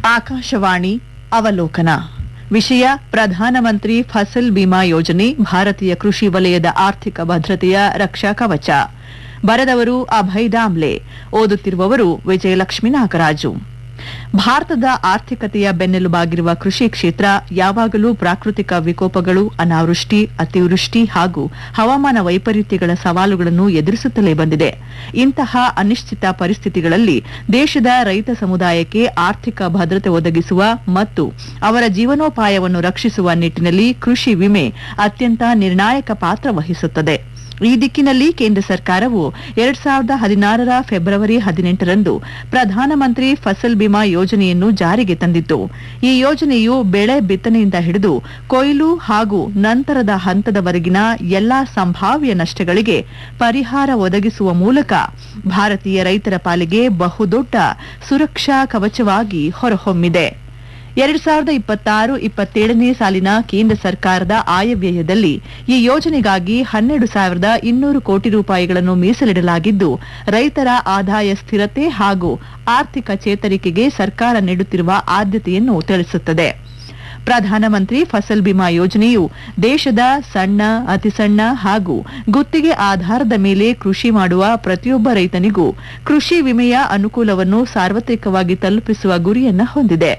ಆಕಾಶವಾಣಿ ಅವಲೋಕನ ವಿಷಯ ಪ್ರಧಾನಮಂತ್ರಿ ಫಸಲ್ ಬಿಮಾ ಯೋಜನೆ ಭಾರತೀಯ ಕೃಷಿ ವಲಯದ ಆರ್ಥಿಕ ಭದ್ರತೆಯ ರಕ್ಷಾ ಕವಚ ಬರೆದವರು ಅಭಯ್ ದಾಮ್ಲೆ ಓದುತ್ತಿರುವವರು ವಿಜಯಲಕ್ಷ್ಮಿ ನಾಗರಾಜು ಭಾರತದ ಆರ್ಥಿಕತೆಯ ಬೆನ್ನೆಲುಬಾಗಿರುವ ಕೃಷಿ ಕ್ಷೇತ್ರ ಯಾವಾಗಲೂ ಪ್ರಾಕೃತಿಕ ವಿಕೋಪಗಳು ಅನಾವೃಷ್ಟಿ ಅತಿವೃಷ್ಟಿ ಹಾಗೂ ಹವಾಮಾನ ವೈಪರೀತ್ಯಗಳ ಸವಾಲುಗಳನ್ನು ಎದುರಿಸುತ್ತಲೇ ಬಂದಿದೆ ಇಂತಹ ಅನಿಶ್ಚಿತ ಪರಿಸ್ಥಿತಿಗಳಲ್ಲಿ ದೇಶದ ರೈತ ಸಮುದಾಯಕ್ಕೆ ಆರ್ಥಿಕ ಭದ್ರತೆ ಒದಗಿಸುವ ಮತ್ತು ಅವರ ಜೀವನೋಪಾಯವನ್ನು ರಕ್ಷಿಸುವ ನಿಟ್ಟಿನಲ್ಲಿ ಕೃಷಿ ವಿಮೆ ಅತ್ಯಂತ ನಿರ್ಣಾಯಕ ಪಾತ್ರ ವಹಿಸುತ್ತದೆ ಈ ದಿಕ್ಕಿನಲ್ಲಿ ಕೇಂದ್ರ ಸರ್ಕಾರವು ಎರಡ್ ಸಾವಿರದ ಹದಿನಾರರ ಫೆಬ್ರವರಿ ಹದಿನೆಂಟರಂದು ಪ್ರಧಾನಮಂತ್ರಿ ಫಸಲ್ ಬಿಮಾ ಯೋಜನೆಯನ್ನು ಜಾರಿಗೆ ತಂದಿತ್ತು ಈ ಯೋಜನೆಯು ಬೆಳೆ ಬಿತ್ತನೆಯಿಂದ ಹಿಡಿದು ಕೊಯ್ಲು ಹಾಗೂ ನಂತರದ ಹಂತದವರೆಗಿನ ಎಲ್ಲಾ ಸಂಭಾವ್ಯ ನಷ್ಟಗಳಿಗೆ ಪರಿಹಾರ ಒದಗಿಸುವ ಮೂಲಕ ಭಾರತೀಯ ರೈತರ ಪಾಲಿಗೆ ಬಹುದೊಡ್ಡ ಸುರಕ್ಷಾ ಕವಚವಾಗಿ ಹೊರಹೊಮ್ಮಿದೆ ಎರಡ್ ಸಾವಿರದ ಇಪ್ಪತ್ತಾರು ಇಪ್ಪತ್ತೇಳನೇ ಸಾಲಿನ ಕೇಂದ್ರ ಸರ್ಕಾರದ ಆಯವ್ಯಯದಲ್ಲಿ ಈ ಯೋಜನೆಗಾಗಿ ಹನ್ನೆರಡು ಸಾವಿರದ ಇನ್ನೂರು ಕೋಟಿ ರೂಪಾಯಿಗಳನ್ನು ಮೀಸಲಿಡಲಾಗಿದ್ದು ರೈತರ ಆದಾಯ ಸ್ಥಿರತೆ ಹಾಗೂ ಆರ್ಥಿಕ ಚೇತರಿಕೆಗೆ ಸರ್ಕಾರ ನೀಡುತ್ತಿರುವ ಆದ್ಯತೆಯನ್ನು ತಿಳಿಸುತ್ತದೆ ಪ್ರಧಾನಮಂತ್ರಿ ಫಸಲ್ ಬಿಮಾ ಯೋಜನೆಯು ದೇಶದ ಸಣ್ಣ ಅತಿಸಣ್ಣ ಹಾಗೂ ಗುತ್ತಿಗೆ ಆಧಾರದ ಮೇಲೆ ಕೃಷಿ ಮಾಡುವ ಪ್ರತಿಯೊಬ್ಬ ರೈತನಿಗೂ ಕೃಷಿ ವಿಮೆಯ ಅನುಕೂಲವನ್ನು ಸಾರ್ವತ್ರಿಕವಾಗಿ ತಲುಪಿಸುವ ಗುರಿಯನ್ನ ಹೊಂದಿದೆ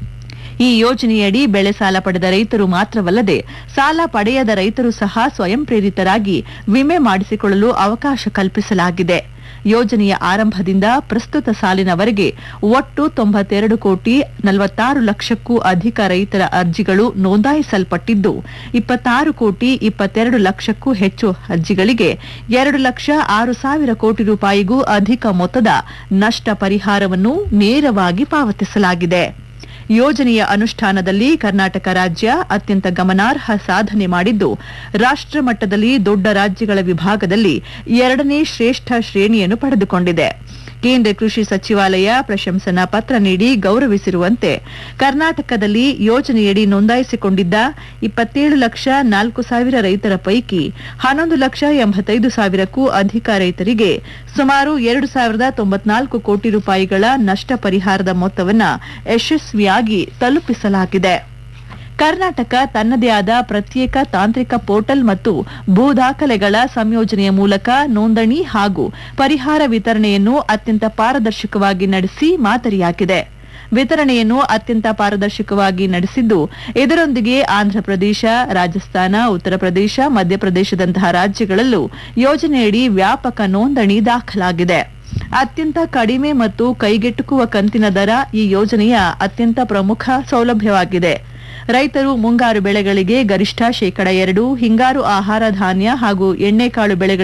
ಈ ಯೋಜನೆಯಡಿ ಬೆಳೆ ಸಾಲ ಪಡೆದ ರೈತರು ಮಾತ್ರವಲ್ಲದೆ ಸಾಲ ಪಡೆಯದ ರೈತರು ಸಹ ಸ್ವಯಂ ಪ್ರೇರಿತರಾಗಿ ವಿಮೆ ಮಾಡಿಸಿಕೊಳ್ಳಲು ಅವಕಾಶ ಕಲ್ಪಿಸಲಾಗಿದೆ ಯೋಜನೆಯ ಆರಂಭದಿಂದ ಪ್ರಸ್ತುತ ಸಾಲಿನವರೆಗೆ ಒಟ್ಟು ತೊಂಬತ್ತೆರಡು ಕೋಟಿ ನಲವತ್ತಾರು ಲಕ್ಷಕ್ಕೂ ಅಧಿಕ ರೈತರ ಅರ್ಜಿಗಳು ನೋಂದಾಯಿಸಲ್ಪಟ್ಟಿದ್ದು ಇಪ್ಪತ್ತಾರು ಕೋಟಿ ಇಪ್ಪತ್ತೆರಡು ಲಕ್ಷಕ್ಕೂ ಹೆಚ್ಚು ಅರ್ಜಿಗಳಿಗೆ ಎರಡು ಲಕ್ಷ ಆರು ಸಾವಿರ ಕೋಟಿ ರೂಪಾಯಿಗೂ ಅಧಿಕ ಮೊತ್ತದ ನಷ್ಟ ಪರಿಹಾರವನ್ನು ನೇರವಾಗಿ ಪಾವತಿಸಲಾಗಿದೆ ಯೋಜನೆಯ ಅನುಷ್ಠಾನದಲ್ಲಿ ಕರ್ನಾಟಕ ರಾಜ್ಯ ಅತ್ಯಂತ ಗಮನಾರ್ಹ ಸಾಧನೆ ಮಾಡಿದ್ದು ರಾಷ್ಟ್ರ ಮಟ್ಟದಲ್ಲಿ ದೊಡ್ಡ ರಾಜ್ಯಗಳ ವಿಭಾಗದಲ್ಲಿ ಎರಡನೇ ಶ್ರೇಷ್ಠ ಶ್ರೇಣಿಯನ್ನು ಪಡೆದುಕೊಂಡಿದೆ ಕೇಂದ್ರ ಕೃಷಿ ಸಚಿವಾಲಯ ಪ್ರಶಂಸನಾ ಪತ್ರ ನೀಡಿ ಗೌರವಿಸಿರುವಂತೆ ಕರ್ನಾಟಕದಲ್ಲಿ ಯೋಜನೆಯಡಿ ನೋಂದಾಯಿಸಿಕೊಂಡಿದ್ದ ಇಪ್ಪತ್ತೇಳು ಲಕ್ಷ ನಾಲ್ಕು ಸಾವಿರ ರೈತರ ಪೈಕಿ ಹನ್ನೊಂದು ಲಕ್ಷ ಎಂಬತ್ತೈದು ಸಾವಿರಕ್ಕೂ ಅಧಿಕ ರೈತರಿಗೆ ಸುಮಾರು ಎರಡು ಸಾವಿರದ ತೊಂಬತ್ನಾಲ್ಕು ಕೋಟಿ ರೂಪಾಯಿಗಳ ನಷ್ಟ ಪರಿಹಾರದ ಮೊತ್ತವನ್ನು ಯಶಸ್ವಿಯಾಗಿ ತಲುಪಿಸಲಾಗಿದೆ ಕರ್ನಾಟಕ ತನ್ನದೇ ಆದ ಪ್ರತ್ಯೇಕ ತಾಂತ್ರಿಕ ಪೋರ್ಟಲ್ ಮತ್ತು ಭೂ ದಾಖಲೆಗಳ ಸಂಯೋಜನೆಯ ಮೂಲಕ ನೋಂದಣಿ ಹಾಗೂ ಪರಿಹಾರ ವಿತರಣೆಯನ್ನು ಅತ್ಯಂತ ಪಾರದರ್ಶಕವಾಗಿ ನಡೆಸಿ ಮಾದರಿಯಾಗಿದೆ ವಿತರಣೆಯನ್ನು ಅತ್ಯಂತ ಪಾರದರ್ಶಕವಾಗಿ ನಡೆಸಿದ್ದು ಇದರೊಂದಿಗೆ ಆಂಧ್ರಪ್ರದೇಶ ರಾಜಸ್ಥಾನ ಉತ್ತರ ಪ್ರದೇಶ ಮಧ್ಯಪ್ರದೇಶದಂತಹ ರಾಜ್ಯಗಳಲ್ಲೂ ಯೋಜನೆಯಡಿ ವ್ಯಾಪಕ ನೋಂದಣಿ ದಾಖಲಾಗಿದೆ ಅತ್ಯಂತ ಕಡಿಮೆ ಮತ್ತು ಕೈಗೆಟುಕುವ ಕಂತಿನ ದರ ಈ ಯೋಜನೆಯ ಅತ್ಯಂತ ಪ್ರಮುಖ ಸೌಲಭ್ಯವಾಗಿದೆ ರೈತರು ಮುಂಗಾರು ಬೆಳೆಗಳಿಗೆ ಗರಿಷ್ಠ ಶೇಕಡ ಎರಡು ಹಿಂಗಾರು ಆಹಾರ ಧಾನ್ಯ ಹಾಗೂ ಎಣ್ಣೆಕಾಳು ಬೆಳೆಗಳ